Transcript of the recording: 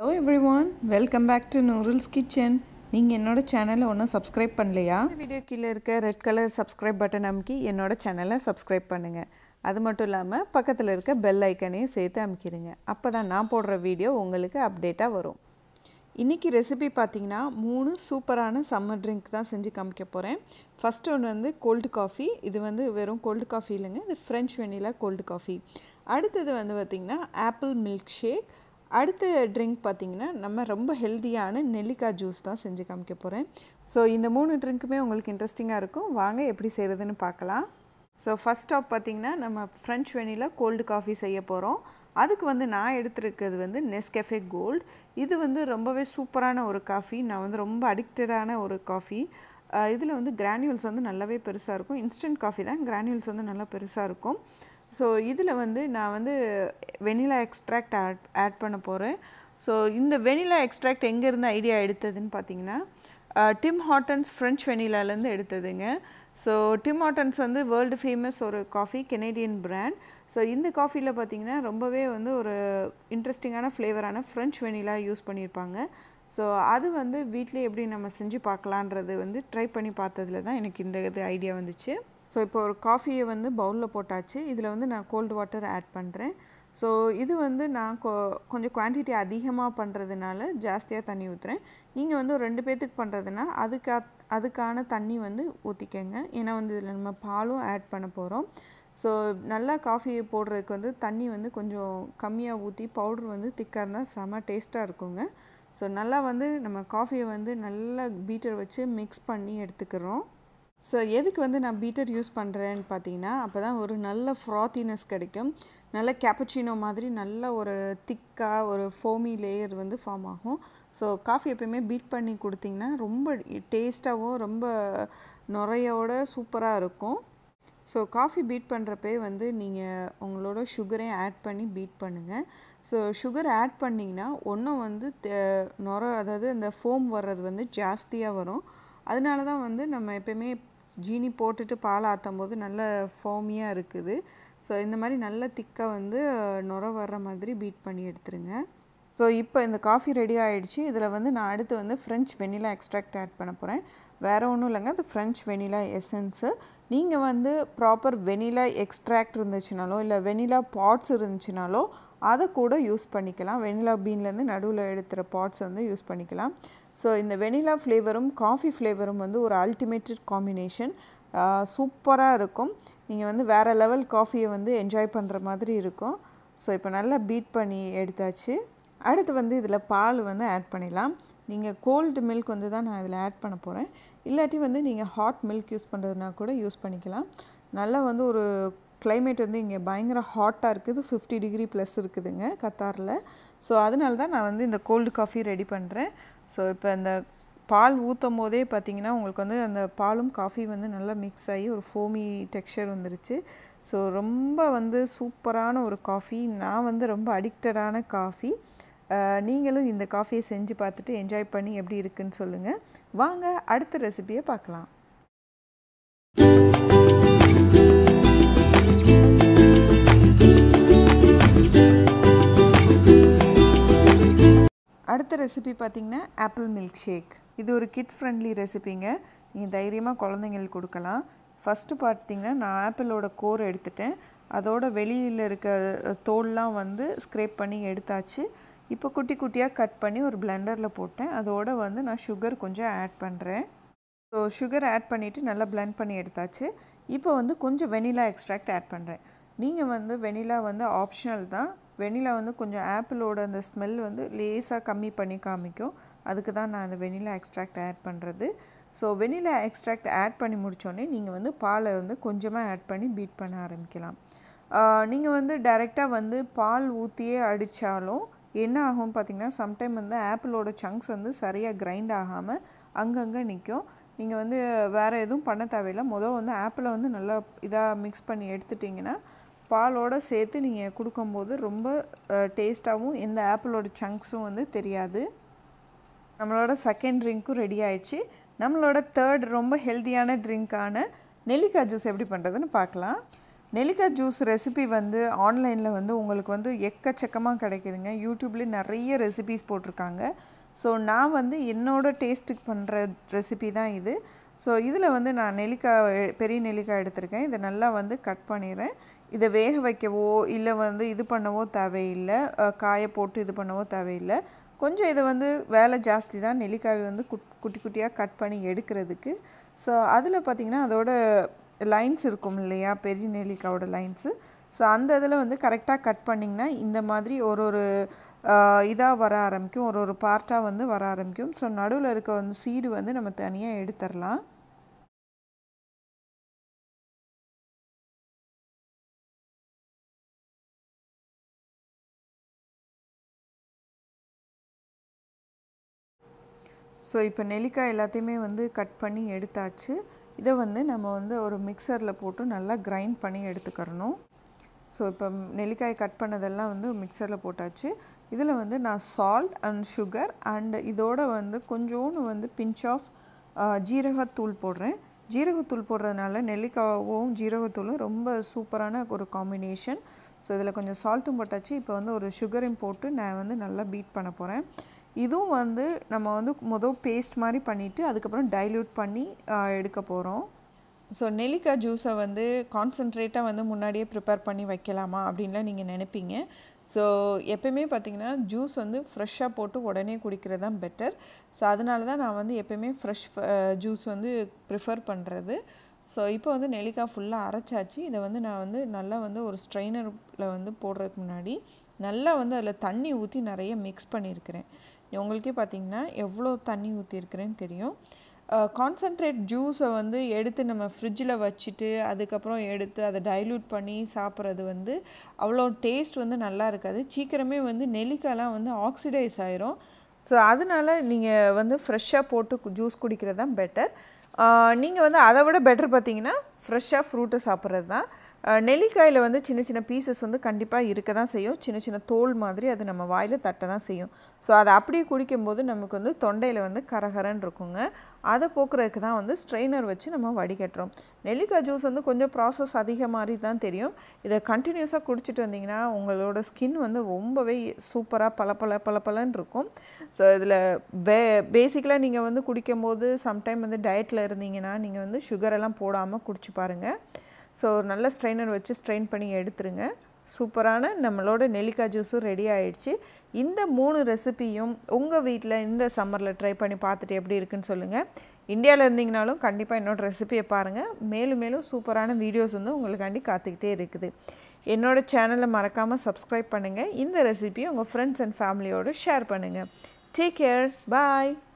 hello everyone welcome back to Noorul's kitchen நீங்கள் என்னோட சேனலை ஒன்றும் சப்ஸ்கிரைப் பண்ணலையா இந்த வீடியோ கீழே இருக்க ரெட் கலர் சப்ஸ்கிரைப் பட்டன் அமுக்கி என்னோட சேனலை சப்ஸ்கிரைப் பண்ணுங்கள் அது மட்டும் இல்லாமல் பக்கத்தில் இருக்க பெல் ஐக்கனையும் சேர்த்து அமுக்கிடுங்க அப்போ தான் நான் போடுற வீடியோ உங்களுக்கு அப்டேட்டாக வரும் இன்றைக்கி ரெசிபி பார்த்தீங்கன்னா மூணு சூப்பரான சம்மர் ட்ரிங்க் தான் செஞ்சு காமிக்க போகிறேன் ஃபஸ்ட்டு ஒன்று வந்து கோல்டு காஃபி இது வந்து வெறும் கோல்டு காஃபி இல்லைங்க இது ஃப்ரெஞ்ச் வெனிலா கோல்டு காஃபி அடுத்தது வந்து பார்த்திங்கன்னா ஆப்பிள் மில்க் ஷேக் அடுத்த ட்ரிங்க் பார்த்திங்கன்னா நம்ம ரொம்ப ஹெல்த்தியான நெல்லிக்காய் ஜூஸ் தான் செஞ்சு காமிக்க போகிறேன் ஸோ இந்த மூணு ட்ரிங்க்குமே உங்களுக்கு இன்ட்ரெஸ்டிங்காக இருக்கும் வாங்க எப்படி செய்கிறதுன்னு பார்க்கலாம் ஸோ ஃபஸ்ட் ஸ்டாப் பார்த்திங்கன்னா நம்ம ஃப்ரெஞ்ச் வெனிலா கோல்டு காஃபி செய்ய போகிறோம் அதுக்கு வந்து நான் எடுத்துருக்கிறது வந்து நெஸ்கெஃபே கோல்டு இது வந்து ரொம்பவே சூப்பரான ஒரு காஃபி நான் வந்து ரொம்ப அடிக்டடான ஒரு காஃபி இதில் வந்து கிரானியூல்ஸ் வந்து நல்லாவே பெருசாக இருக்கும் இன்ஸ்டன்ட் காஃபி தான் கிரானியூல்ஸ் வந்து நல்லா பெருசாக இருக்கும் ஸோ இதில் வந்து நான் வந்து வெனிலா எக்ஸ்ட்ராக்ட் ஆட் ஆட் பண்ண போகிறேன் ஸோ இந்த வெனிலா எக்ஸ்ட்ராக்ட் எங்கேருந்து ஐடியா எடுத்ததுன்னு பார்த்தீங்கன்னா டிம் ஹாட்டன்ஸ் ஃப்ரெஞ்ச் வெனிலாலேருந்து எடுத்ததுங்க ஸோ டிம் ஹாட்டன்ஸ் வந்து வேர்ல்டு ஃபேமஸ் ஒரு காஃபி கெனேடியன் பிராண்ட் ஸோ இந்த காஃபியில் பார்த்தீங்கன்னா ரொம்பவே வந்து ஒரு இன்ட்ரெஸ்டிங்கான ஃப்ளேவரான ஃப்ரெஞ்ச் வெனிலா யூஸ் பண்ணியிருப்பாங்க ஸோ அது வந்து வீட்டிலே எப்படி நம்ம செஞ்சு பார்க்கலான்றது வந்து ட்ரை பண்ணி பார்த்ததுல தான் எனக்கு இந்த இது ஐடியா வந்துச்சு ஸோ இப்போ ஒரு காஃபியை வந்து பவுலில் போட்டாச்சு இதில் வந்து நான் கோல்டு வாட்டர் ஆட் பண்ணுறேன் ஸோ இது வந்து நான் கொ கொஞ்சம் குவான்டிட்டி அதிகமாக பண்ணுறதுனால ஜாஸ்தியாக தண்ணி ஊற்றுறேன் நீங்கள் வந்து ஒரு ரெண்டு பேர்த்துக்கு பண்ணுறதுனா அதுக்கா அதுக்கான தண்ணி வந்து ஊற்றிக்கங்க ஏன்னா வந்து இதில் நம்ம பாலும் ஆட் பண்ண போகிறோம் ஸோ நல்லா காஃபி போடுறதுக்கு வந்து தண்ணி வந்து கொஞ்சம் கம்மியாக ஊற்றி பவுட்ரு வந்து திக்காக இருந்தால் செம்ம டேஸ்ட்டாக இருக்குங்க ஸோ நல்லா வந்து நம்ம காஃபியை வந்து நல்லா பீட்டர் வச்சு மிக்ஸ் பண்ணி எடுத்துக்கிறோம் ஸோ எதுக்கு வந்து நான் பீட்டர் யூஸ் பண்ணுறேன்னு பார்த்தீங்கன்னா அப்போ தான் ஒரு நல்ல ஃப்ராத்தினஸ் கிடைக்கும் நல்ல கேப்பச்சினோ மாதிரி நல்ல ஒரு திக்காக ஒரு ஃபோமி லேயர் வந்து ஃபார்ம் ஆகும் ஸோ காஃபி எப்பயுமே பீட் பண்ணி கொடுத்திங்கன்னா ரொம்ப டேஸ்ட்டாகவும் ரொம்ப நுரையோட சூப்பராக இருக்கும் ஸோ காஃபி பீட் பண்ணுறப்பே வந்து நீங்கள் உங்களோட சுகரையும் ஆட் பண்ணி பீட் பண்ணுங்கள் ஸோ சுகர் ஆட் பண்ணிங்கன்னா ஒன்றும் வந்து நுர அதாவது அந்த ஃபோம் வர்றது வந்து ஜாஸ்தியாக வரும் அதனால தான் வந்து நம்ம எப்பயுமே ஜீனி போட்டுட்டு பால் ஆற்றும் போது நல்ல ஃபோமியாக இருக்குது ஸோ இந்த மாதிரி நல்ல திக்காக வந்து நுர வர்ற மாதிரி பீட் பண்ணி எடுத்துருங்க ஸோ இப்போ இந்த காஃபி ரெடி ஆகிடுச்சு இதில் வந்து நான் அடுத்து வந்து ஃப்ரெஞ்ச் வெனிலா எக்ஸ்ட்ராக்ட் ஆட் பண்ண போகிறேன் வேறு ஒன்றும் இல்லைங்க அது ஃப்ரெஞ்ச் வெனிலா எசன்ஸு நீங்கள் வந்து ப்ராப்பர் வெனிலா எக்ஸ்ட்ராக்ட் இருந்துச்சுனாலோ இல்லை வெனிலா பாட்ஸ் இருந்துச்சுனாலோ அதை கூட யூஸ் பண்ணிக்கலாம் வெனிலா பீன்லேருந்து நடுவில் எடுத்துகிற பாட்ஸ் வந்து யூஸ் பண்ணிக்கலாம் ஸோ இந்த வெனிலா ஃப்ளேவரும் காஃபி ஃப்ளேவரும் வந்து ஒரு அல்டிமேட்டட் காம்பினேஷன் சூப்பராக இருக்கும் நீங்கள் வந்து வேறு லெவல் காஃபியை வந்து என்ஜாய் பண்ணுற மாதிரி இருக்கும் ஸோ இப்போ நல்லா பீட் பண்ணி எடுத்தாச்சு அடுத்து வந்து இதில் பால் வந்து ஆட் பண்ணிடலாம் நீங்கள் கோல்டு மில்க் வந்து தான் நான் இதில் ஆட் பண்ண போகிறேன் இல்லாட்டி வந்து நீங்கள் ஹாட் மில்க் யூஸ் பண்ணுறதுனா கூட யூஸ் பண்ணிக்கலாம் நல்லா வந்து ஒரு கிளைமேட் வந்து இங்கே பயங்கர ஹாட்டாக இருக்குது ஃபிஃப்டி டிகிரி ப்ளஸ் இருக்குதுங்க கத்தாரில் ஸோ அதனால தான் நான் வந்து இந்த கோல்டு காஃபி ரெடி பண்ணுறேன் ஸோ இப்போ இந்த பால் ஊற்றும் போதே பார்த்தீங்கன்னா உங்களுக்கு வந்து அந்த பாலும் காஃபி வந்து நல்லா மிக்ஸ் ஆகி ஒரு ஃபோமி டெக்ஸ்சர் வந்துருச்சு ஸோ ரொம்ப வந்து சூப்பரான ஒரு காஃபி நான் வந்து ரொம்ப அடிக்டடான காஃபி நீங்களும் இந்த காஃபியை செஞ்சு பார்த்துட்டு என்ஜாய் பண்ணி எப்படி இருக்குன்னு சொல்லுங்கள் வாங்க அடுத்த ரெசிபியை பார்க்கலாம் அடுத்த ரெசிபி பார்த்திங்கன்னா ஆப்பிள் மில்க் ஷேக் இது ஒரு கிட்ஸ் ஃப்ரெண்ட்லி ரெசிபிங்க நீங்கள் தைரியமாக குழந்தைங்களுக்கு கொடுக்கலாம் ஃபஸ்ட்டு பார்த்திங்கன்னா நான் ஆப்பிளோட கோர் எடுத்துட்டேன் அதோட வெளியில் இருக்க தோல்லாம் வந்து ஸ்க்ரேப் பண்ணி எடுத்தாச்சு இப்போ குட்டி குட்டியாக கட் பண்ணி ஒரு பிளெண்டரில் போட்டேன் அதோட வந்து நான் சுகர் கொஞ்சம் ஆட் பண்ணுறேன் ஸோ சுகர் ஆட் பண்ணிவிட்டு நல்லா பிளெண்ட் பண்ணி எடுத்தாச்சு இப்போ வந்து கொஞ்சம் வெனிலா எக்ஸ்ட்ராக்ட் ஆட் பண்ணுறேன் நீங்கள் வந்து வெனிலா வந்து ஆப்ஷனல் தான் வெனிலா வந்து கொஞ்சம் ஆப்பிளோட அந்த ஸ்மெல் வந்து லேஸாக கம்மி பண்ணி காமிக்கும் அதுக்கு தான் நான் அந்த வெனிலா எக்ஸ்ட்ராக்ட் ஆட் பண்ணுறது ஸோ வெனிலா எக்ஸ்ட்ராக்ட் ஆட் பண்ணி முடித்தோடனே நீங்கள் வந்து பாலை வந்து கொஞ்சமாக ஆட் பண்ணி பீட் பண்ண ஆரம்பிக்கலாம் நீங்கள் வந்து டைரெக்டாக வந்து பால் ஊற்றியே அடித்தாலும் என்ன ஆகும் பார்த்திங்கன்னா சம்டைம் வந்து ஆப்பிளோட சங்க்ஸ் வந்து சரியாக கிரைண்ட் ஆகாமல் அங்கங்கே நிற்கும் நீங்கள் வந்து வேறு எதுவும் பண்ண தேவையில்லை மொதல் வந்து ஆப்பிளை வந்து நல்லா இதாக மிக்ஸ் பண்ணி எடுத்துட்டிங்கன்னா பாலோடு சேர்த்து நீங்கள் கொடுக்கும்போது ரொம்ப டேஸ்ட்டாகவும் எந்த ஆப்பிளோட சங்க்ஸும் வந்து தெரியாது நம்மளோட செகண்ட் ட்ரிங்க்கும் ரெடி ஆயிடுச்சு நம்மளோட தேர்ட் ரொம்ப ஹெல்த்தியான ட்ரிங்க்கான நெல்லிக்காய் ஜூஸ் எப்படி பண்ணுறதுன்னு பார்க்கலாம் நெல்லிக்காய் ஜூஸ் ரெசிபி வந்து ஆன்லைனில் வந்து உங்களுக்கு வந்து எக்கச்சக்கமாக கிடைக்குதுங்க யூடியூப்லேயே நிறைய ரெசிபிஸ் போட்டிருக்காங்க ஸோ நான் வந்து என்னோடய டேஸ்ட்டுக்கு பண்ணுற ரெசிபி தான் இது ஸோ இதில் வந்து நான் நெல்லிக்காய் பெரிய நெல்லிக்காய் எடுத்திருக்கேன் இதை நல்லா வந்து கட் பண்ணிடுறேன் இதை வேக வைக்கவோ இல்லை வந்து இது பண்ணவோ தேவையில்லை காய போட்டு இது பண்ணவோ தேவையில்லை கொஞ்சம் இதை வந்து வேலை ஜாஸ்தி தான் நெல்லிக்காய் வந்து குட் குட்டி குட்டியாக கட் பண்ணி எடுக்கிறதுக்கு ஸோ அதில் பார்த்திங்கன்னா அதோட லைன்ஸ் இருக்கும் இல்லையா பெரிய நெல்லிக்காயோட லைன்ஸு ஸோ அந்த இதில் வந்து கரெக்டாக கட் பண்ணிங்கன்னா இந்த மாதிரி ஒரு ஒரு இதாக வர ஆரம்பிக்கும் ஒரு ஒரு பார்ட்டாக வந்து வர ஆரம்பிக்கும் ஸோ நடுவில் இருக்க வந்து சீடு வந்து நம்ம தனியாக எடுத்துடலாம் ஸோ இப்போ நெல்லிக்காய் எல்லாத்தையுமே வந்து கட் பண்ணி எடுத்தாச்சு இதை வந்து நம்ம வந்து ஒரு மிக்சரில் போட்டு நல்லா கிரைண்ட் பண்ணி எடுத்துக்கிறணும் ஸோ இப்போ நெல்லிக்காய் கட் பண்ணதெல்லாம் வந்து மிக்சரில் போட்டாச்சு இதில் வந்து நான் சால்ட் அண்ட் சுகர் அண்ட் இதோட வந்து கொஞ்சோண்டு வந்து பிஞ்ச் ஆஃப் ஜீரகத்தூள் போடுறேன் ஜீரகத்தூள் போடுறதுனால நெல்லிக்காவும் ஜீரகத்தூளும் ரொம்ப சூப்பரான ஒரு காம்பினேஷன் ஸோ இதில் கொஞ்சம் சால்ட்டும் போட்டாச்சு இப்போ வந்து ஒரு சுகரையும் போட்டு நான் வந்து நல்லா பீட் பண்ண போகிறேன் இதுவும் வந்து நம்ம வந்து மொதல் பேஸ்ட் மாதிரி பண்ணிவிட்டு அதுக்கப்புறம் டைல்யூட் பண்ணி எடுக்க போகிறோம் ஸோ நெல்லிக்காய் ஜூஸை வந்து கான்சன்ட்ரேட்டாக வந்து முன்னாடியே ப்ரிப்பேர் பண்ணி வைக்கலாமா அப்படின்லாம் நீங்கள் நினைப்பீங்க ஸோ எப்பயுமே பார்த்திங்கன்னா ஜூஸ் வந்து ஃப்ரெஷ்ஷாக போட்டு உடனே குடிக்கிறது தான் பெட்டர் ஸோ அதனால தான் நான் வந்து எப்பயுமே ஃப்ரெஷ் ஜூஸ் வந்து ப்ரிஃபர் பண்ணுறது ஸோ இப்போ வந்து நெல்லிக்காய் ஃபுல்லாக அரைச்சாச்சு இதை வந்து நான் வந்து நல்லா வந்து ஒரு ஸ்ட்ரைனரில் வந்து போடுறதுக்கு முன்னாடி நல்லா வந்து அதில் தண்ணி ஊற்றி நிறைய மிக்ஸ் பண்ணியிருக்கிறேன் உங்களுக்கே பார்த்தீங்கன்னா எவ்வளோ தண்ணி ஊற்றிருக்கிறேன்னு தெரியும் கான்சன்ட்ரேட் ஜூஸை வந்து எடுத்து நம்ம ஃப்ரிட்ஜில் வச்சுட்டு அதுக்கப்புறம் எடுத்து அதை டைல்யூட் பண்ணி சாப்பிட்றது வந்து அவ்வளோ டேஸ்ட் வந்து நல்லா இருக்காது சீக்கிரமே வந்து நெல்லிக்காய்லாம் வந்து ஆக்சிடைஸ் ஆயிரும் ஸோ அதனால் நீங்கள் வந்து ஃப்ரெஷ்ஷாக போட்டு ஜூஸ் குடிக்கிறது தான் பெட்டர் நீங்கள் வந்து அதை விட பெட்டர் பார்த்தீங்கன்னா ஃப்ரெஷ்ஷாக ஃப்ரூட்டை சாப்பிட்றது தான் நெல்லிக்காயில் வந்து சின்ன சின்ன பீசஸ் வந்து கண்டிப்பாக இருக்க தான் செய்யும் சின்ன சின்ன தோல் மாதிரி அது நம்ம வாயில் தட்ட தான் செய்யும் ஸோ அதை அப்படியே குடிக்கும்போது நமக்கு வந்து தொண்டையில் வந்து கரகரன்னு இருக்குங்க அதை போக்குறதுக்கு தான் வந்து ஸ்ட்ரெயினர் வச்சு நம்ம வடிகட்டுறோம் நெல்லிக்காய் ஜூஸ் வந்து கொஞ்சம் ப்ராசஸ் அதிக மாதிரி தான் தெரியும் இதை கண்டினியூஸாக குடிச்சிட்டு வந்தீங்கன்னா உங்களோட ஸ்கின் வந்து ரொம்பவே சூப்பராக பல பல பல பலன்னு இருக்கும் ஸோ இதில் பே பேசிக்கலாக நீங்கள் வந்து குடிக்கும்போது சம்டைம் வந்து டயட்டில் இருந்தீங்கன்னா நீங்கள் வந்து சுகரெல்லாம் போடாமல் குடிச்சு பாருங்கள் ஸோ நல்ல ஸ்ட்ரெயினர் வச்சு ஸ்ட்ரெயின் பண்ணி எடுத்துருங்க சூப்பரான நம்மளோட நெல்லிக்காய் ஜூஸும் ரெடி ஆயிடுச்சு இந்த மூணு ரெசிபியும் உங்கள் வீட்டில் இந்த சம்மரில் ட்ரை பண்ணி பார்த்துட்டு எப்படி இருக்குன்னு சொல்லுங்கள் இந்தியாவில் இருந்தீங்கனாலும் கண்டிப்பாக என்னோட ரெசிபியை பாருங்கள் மேலும் மேலும் சூப்பரான வீடியோஸ் வந்து உங்களுக்காண்டி காத்துக்கிட்டே இருக்குது என்னோடய சேனலை மறக்காமல் சப்ஸ்கிரைப் பண்ணுங்கள் இந்த ரெசிபியை உங்கள் ஃப்ரெண்ட்ஸ் அண்ட் ஃபேமிலியோடு ஷேர் பண்ணுங்கள் டேக் கேர் பாய்